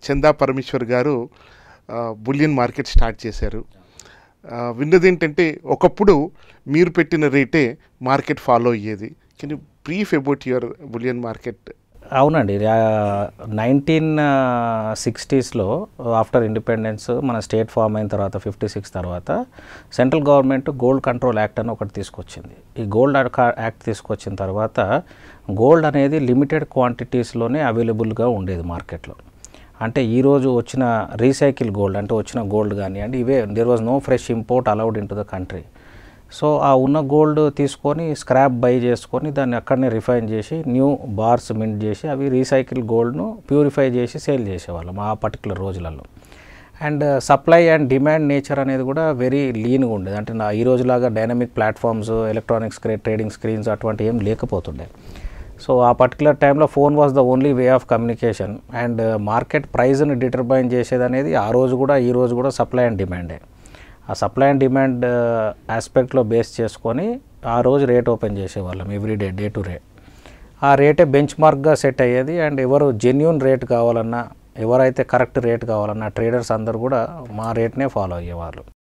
చందా పరమేశ్వర్ గారు bullion market start చేశారు ఆ, విన్నది ఏంటంటే ఒకప్పుడు మీరు పెట్టిన రేటే మార్కెట్ ఫాలో అయ్యేది can you brief about your bullion market అవునండి నైన్టీన్ సిక్స్టీస్లో ఆఫ్టర్ ఇండిపెండెన్స్ మన స్టేట్ ఫామ్ అయిన తర్వాత ఫిఫ్టీ సిక్స్ తర్వాత central government gold control act అని ఒకటి తీసుకొచ్చింది ఈ గోల్డ్ యాక్ట్ తీసుకొచ్చిన తర్వాత గోల్డ్ అనేది లిమిటెడ్ క్వాంటిటీస్లోనే అవైలబుల్గా ఉండేది మార్కెట్లో అంటే ఈరోజు వచ్చిన రీసైకిల్ గోల్డ్ అంటే వచ్చిన గోల్డ్ కానివ్వండి ఇవే there was no fresh import allowed into the country so ఆ ఉన్న గోల్డ్ తీసుకొని స్క్రాప్ బై చేసుకొని దాన్ని అక్కడనే రిఫైన్ చేసి న్యూ బార్స్ మింట్ చేసి అవి రీసైకిల్ గోల్డ్ను ప్యూరిఫై చేసి సేల్ చేసేవాళ్ళం ఆ పర్టికులర్ రోజులలో and supply and demand nature అనేది కూడా వెరీ లీన్గా ఉండేది అంటే నా ఈ రోజులాగా dynamic platforms electronics trading screens అటువంటి ఏం లేకపోతుండే సో ఆ పర్టికులర్ టైంలో phone was the only way of communication and market ప్రైజ్ని డిటర్మైన్ చేసేది అనేది ఆ రోజు కూడా ఈ రోజు కూడా సప్లై అండ్ డిమాండే ఆ సప్లై అండ్ డిమాండ్ ఆస్పెక్ట్లో బేస్ చేసుకొని ఆ రోజు రేట్ ఓపెన్ చేసేవాళ్ళం every day day to day ఆ రేటే బెంచ్ మార్క్గా సెట్ అయ్యేది అండ్ ఎవరు జెన్యున్ రేట్ కావాలన్నా ఎవరైతే కరెక్ట్ రేట్ కావాలన్నా ట్రేడర్స్ అందరు కూడా మా రేట్నే ఫాలో అయ్యేవాళ్ళు